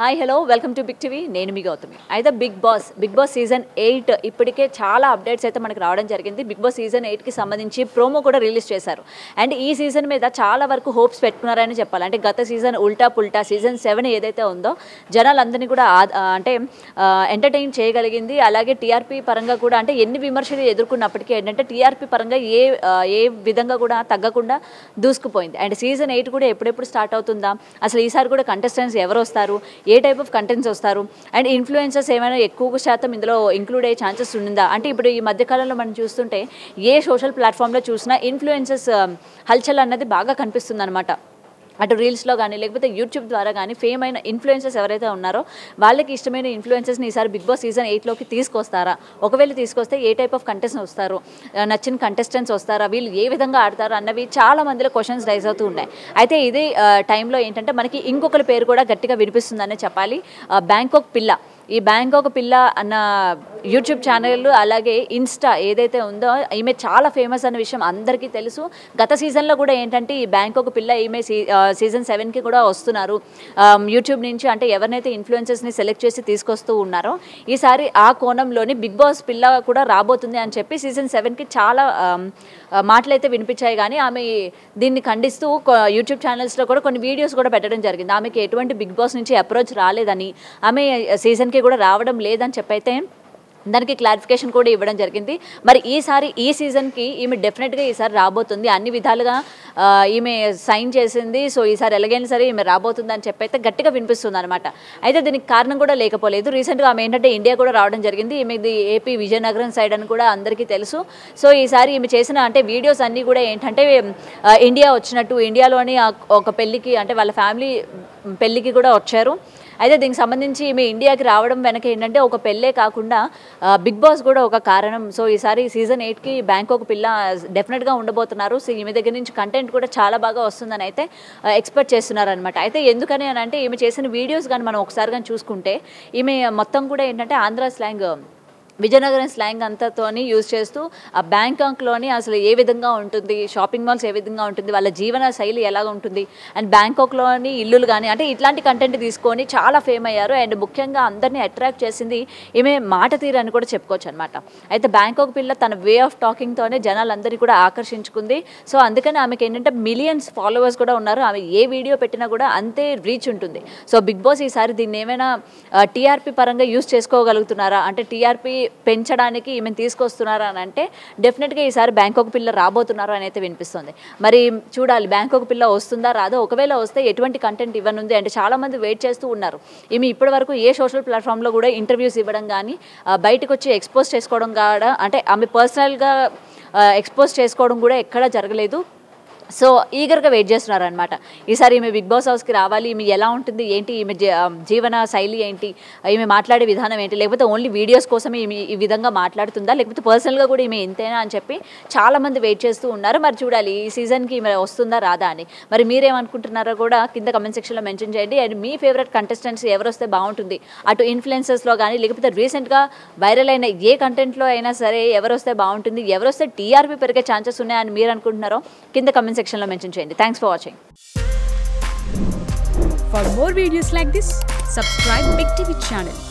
hi hello welcome to big TV నేను మీ గౌతమి అయితే big boss big boss season eight ఇప్పటికే చాలా అప్డేట్స్ అయితే మనకు రావడం జరిగింది బిగ్ బాస్ సీజన్ ఎయిట్కి సంబంధించి ప్రోమో కూడా రిలీజ్ చేశారు అండ్ ఈ సీజన్ మీద చాలా వరకు హోప్స్ పెట్టుకున్నారని చెప్పాలి అంటే గత సీజన్ ఉల్టా పుల్టా సీజన్ సెవెన్ ఏదైతే ఉందో జనాలందరినీ కూడా ఆ- ఆ, అంటే ఎంటర్టైన్ చేయగలిగింది అలాగే టీఆర్పీ పరంగా కూడా అంటే ఎన్ని విమర్శలు ఎదుర్కొన్నప్పటికీ ఏంటంటే టీఆర్పీ పరంగా ఏ ఆ, ఏ విధంగా కూడా తగ్గకుండా దూసుకుపోయింది అండ్ సీజన్ ఎయిట్ కూడా ఎప్పుడెప్పుడు స్టార్ట్ అవుతుందా అసలు ఈసారి కూడా కంటెస్టెంట్స్ ఎవరు వస్తారు ఏ టైప్ ఆఫ్ కంటెంట్స్ వస్తారు అండ్ ఇన్ఫ్లుయెన్సర్స్ ఏమైనా ఎక్కువ శాతం ఇందులో ఇంక్లూడ్ అయ్యే ఛాన్సెస్ ఉండిందా అంటే ఇప్పుడు ఈ మధ్యకాలంలో మనం చూస్తుంటే ఏ సోషల్ ప్లాట్ఫామ్లో చూసినా ఇన్ఫ్లుయెన్సెస్ హల్చల్ అన్నది బాగా కనిపిస్తుంది అనమాట అటు రీల్స్లో కానీ లేకపోతే యూట్యూబ్ ద్వారా కానీ ఫేమ్ అయిన ఇన్ఫ్లుయెన్సెస్ ఎవరైతే ఉన్నారో వాళ్ళకి ఇష్టమైన ఇన్ఫ్లుయెన్సెస్ని ఈసారి బిగ్ బాస్ సీజన్ ఎయిట్లోకి తీసుకొస్తారా ఒకవేళ తీసుకొస్తే ఏ టైప్ ఆఫ్ కంటెస్టెంట్స్ వస్తారు ఆ, నచ్చిన కంటెస్టెంట్స్ వస్తారా వీళ్ళు ఏ విధంగా ఆడతారు అన్నవి చాలా మందిలో క్వశ్చన్స్ రైజ్ అవుతూ ఉన్నాయి అయితే ఇదే ఆ, టైంలో ఏంటంటే మనకి ఇంకొకరి పేరు కూడా గట్టిగా వినిపిస్తుందనే చెప్పాలి ఆ, బ్యాంకాక్ పిల్ల ఈ బ్యాంకాక్ పిల్ల అన్న యూట్యూబ్ ఛానల్ అలాగే ఇన్స్టా ఏదైతే ఉందో ఈమె చాలా ఫేమస్ అన్న విషయం అందరికీ తెలుసు గత సీజన్లో కూడా ఏంటంటే ఈ బ్యాంకాక్ పిల్ల ఈమె సీ సీజన్ సెవెన్కి కూడా వస్తున్నారు ఆమ్, యూట్యూబ్ నుంచి అంటే ఎవరినైతే ఇన్ఫ్లుయెన్సెస్ని సెలెక్ట్ చేసి తీసుకొస్తూ ఉన్నారో ఈసారి ఆ కోణంలోని బిగ్ బాస్ పిల్ల కూడా రాబోతుంది అని చెప్పి సీజన్ సెవెన్కి చాలా ఆమ్, ఆ, మాటలు అయితే వినిపించాయి కానీ ఆమె దీన్ని ఖండిస్తూ కొ- యూట్యూబ్ ఛానల్స్లో కూడా కొన్ని వీడియోస్ కూడా పెట్టడం జరిగింది ఆమెకి ఎటువంటి బిగ్ బాస్ నుంచి అప్రోచ్ రాలేదని ఆమె సీజన్కి కూడా రావడం లేదని చెప్పైతే దానికి క్లారిఫికేషన్ కూడా ఇవ్వడం జరిగింది మరి ఈసారి ఈ సీజన్కి ఈమె డెఫినెట్గా ఈసారి రాబోతుంది అన్ని విధాలుగా ఆ, ఈమె సైన్ చేసింది సో ఈసారి ఎలాగైనా సరే ఈమె రాబోతుంది అని చెప్పి అయితే గట్టిగా వినిపిస్తుంది అనమాట అయితే దీనికి కారణం కూడా లేకపోలేదు రీసెంట్గా ఆమె ఏంటంటే ఇండియా కూడా రావడం జరిగింది ఈమెది ఏపీ విజయనగరం సైడ్ అని కూడా అందరికీ తెలుసు సో ఈసారి ఈమె చేసిన అంటే వీడియోస్ అన్నీ కూడా ఏంటంటే ఆ, ఇండియా వచ్చినట్టు ఇండియాలోని ఆ ఒక పెళ్ళికి అంటే వాళ్ళ ఫ్యామిలీ పెళ్ళికి కూడా వచ్చారు అయితే దీనికి సంబంధించి ఈమె ఇండియాకి రావడం వెనక ఏంటంటే ఒక పెళ్ళే కాకుండా ఆ, బిగ్ బాస్ కూడా ఒక కారణం సో ఈసారి సీజన్ ఎయిట్కి బ్యాంకాక్ పిల్ల డెఫినెట్గా ఉండబోతున్నారు సో ఈమె దగ్గర నుంచి కంటెంట్ కూడా చాలా బాగా వస్తుందని అయితే ఎక్స్పెక్ట్ చేస్తున్నారు అనమాట అయితే ఎందుకని అని అంటే ఈమె చేసిన వీడియోస్ కానీ మనం ఒకసారి కానీ చూసుకుంటే ఈమె మొత్తం కూడా ఏంటంటే ఆంధ్ర స్లాంగ్ విజయనగరం స్లాంగ్ అంతతోని యూజ్ చేస్తూ ఆ బ్యాంకాక్లోని అసలు ఏ విధంగా ఉంటుంది షాపింగ్ మాల్స్ ఏ విధంగా ఉంటుంది వాళ్ళ జీవన శైలి ఎలాగ ఉంటుంది అండ్ బ్యాంకాక్లోని ఇల్లులు కానీ అంటే ఇట్లాంటి కంటెంట్ తీసుకొని చాలా ఫేమ్ అయ్యారు అండ్ ముఖ్యంగా అందరినీ అట్రాక్ట్ చేసింది ఈమె మాట తీరు అని కూడా చెప్పుకోవచ్చు అనమాట అయితే బ్యాంకాక్ పిల్ల తన వే ఆఫ్ టాకింగ్తోనే జనాలందరినీ కూడా ఆకర్షించుకుంది సో అందుకని ఆమెకి ఏంటంటే మిలియన్స్ ఫాలోవర్స్ కూడా ఉన్నారు ఆమె ఏ వీడియో పెట్టినా కూడా అంతే రీచ్ ఉంటుంది సో బిగ్ బాస్ ఈసారి దీన్ని ఏమైనా టీఆర్పీ పరంగా యూస్ చేసుకోగలుగుతున్నారా అంటే టీఆర్పీ పెంచడానికి ఈమెను తీసుకొస్తున్నారా అని అంటే డెఫినెట్గా ఈసారి బ్యాంకాక్ పిల్ల రాబోతున్నారు అని అయితే వినిపిస్తుంది మరి చూడాలి బ్యాంకాక్ పిల్ల వస్తుందా రాదో ఒకవేళ వస్తే ఎటువంటి కంటెంట్ ఇవ్వనుంది అంటే చాలా మంది వెయిట్ చేస్తూ ఉన్నారు ఈమె ఇప్పటి వరకు ఏ సోషల్ ప్లాట్ఫామ్లో కూడా ఇంటర్వ్యూస్ ఇవ్వడం కానీ ఆ, బయటకు వచ్చి ఎక్స్పోజ్ చేసుకోవడం కూడా అంటే ఆమె పర్సనల్గా ఎక్స్పోజ్ చేసుకోవడం కూడా ఎక్కడా జరగలేదు సో ఈగర్గా వెయిట్ చేస్తున్నారు అనమాట ఈసారి ఈమె బిగ్ బాస్ హౌస్కి రావాలి ఈమె ఎలా ఉంటుంది ఏంటి ఈమె జీ- ఆ, జీవన శైలి ఏంటి ఈమె మాట్లాడే విధానం ఏంటి లేకపోతే ఓన్లీ వీడియోస్ కోసమే ఈమె ఈ విధంగా మాట్లాడుతుందా లేకపోతే పర్సనల్గా కూడా ఈమె ఇంతేనా అని చెప్పి చాలా మంది వెయిట్ చేస్తూ ఉన్నారు మరి చూడాలి ఈ సీజన్కి ఈమె వస్తుందా రాదా అని మరి మీరేమనుకుంటున్నారో కూడా కింద కమెంట్ సెక్షన్లో మెన్షన్ చేయండి అండ్ మీ ఫేవరెట్ కంటెస్టెంట్స్ ఎవరు వస్తే బాగుంటుంది అటు ఇన్ఫ్లుయెన్సెస్లో కానీ లేకపోతే రీసెంట్గా వైరల్ అయిన ఏ కంటెంట్లో అయినా సరే ఎవరు వస్తే బాగుంటుంది ఎవరు వస్తే టీఆర్పీ పెరిగే ఛాన్సెస్ ఉన్నాయని మీరు అనుకుంటున్నారో కింద కమెంట్ సెక్షన్లో మెన్షన్ చేయండి thanks for watching For more videos like this, subscribe Big TV channel